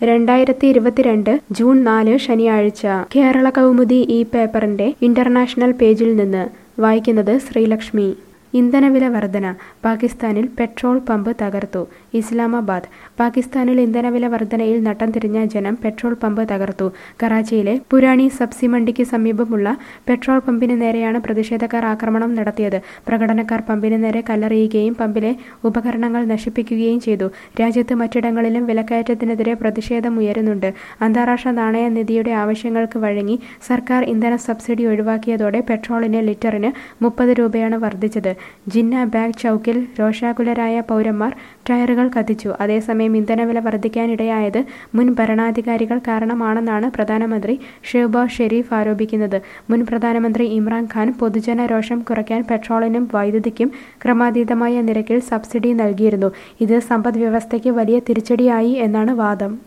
രണ്ടായിരത്തി ഇരുപത്തിരണ്ട് ജൂൺ നാല് ശനിയാഴ്ച കേരള കൗമുദി ഈ പേപ്പറിന്റെ ഇന്റർനാഷണൽ പേജിൽ നിന്ന് വായിക്കുന്നത് ശ്രീലക്ഷ്മി ഇന്ധനവില വർധന പാകിസ്ഥാനിൽ പെട്രോൾ പമ്പ് തകർത്തു ഇസ്ലാമാബാദ് പാകിസ്ഥാനിൽ ഇന്ധനവില വർധനയിൽ നട്ടം തിരിഞ്ഞ ജനം പെട്രോൾ പമ്പ് തകർത്തു കറാച്ചിയിലെ പുരാണി സബ്സി മണ്ടിക്ക് സമീപമുള്ള പെട്രോൾ പമ്പിന് നേരെയാണ് പ്രതിഷേധക്കാർ ആക്രമണം നടത്തിയത് പ്രകടനക്കാർ പമ്പിന് നേരെ കല്ലെറിയുകയും പമ്പിലെ ഉപകരണങ്ങൾ നശിപ്പിക്കുകയും ചെയ്തു രാജ്യത്ത് മറ്റിടങ്ങളിലും വിലക്കയറ്റത്തിനെതിരെ പ്രതിഷേധം ഉയരുന്നുണ്ട് അന്താരാഷ്ട്ര നാണയ നിധിയുടെ ആവശ്യങ്ങൾക്ക് വഴങ്ങി സർക്കാർ ഇന്ധന സബ്സിഡി ഒഴിവാക്കിയതോടെ പെട്രോളിന് ലിറ്ററിന് മുപ്പത് രൂപയാണ് വർദ്ധിച്ചത് ജിന്ന ബാഗ് ചൌക്കിൽ രോഷാകുലരായ പൗരന്മാർ ടയറുകൾ കത്തിച്ചു അതേസമയം ഇന്ധനവില വർദ്ധിക്കാനിടയായത് മുൻ ഭരണാധികാരികൾ കാരണമാണെന്നാണ് പ്രധാനമന്ത്രി ഷെഹ്ബാസ് ഷെരീഫ് ആരോപിക്കുന്നത് മുൻ പ്രധാനമന്ത്രി ഇമ്രാൻഖാൻ പൊതുജന രോഷം കുറയ്ക്കാൻ പെട്രോളിനും വൈദ്യുതിക്കും ക്രമാതീതമായ നിരക്കിൽ സബ്സിഡി നൽകിയിരുന്നു ഇത് സമ്പദ് വ്യവസ്ഥയ്ക്ക് വലിയ തിരിച്ചടിയായി എന്നാണ് വാദം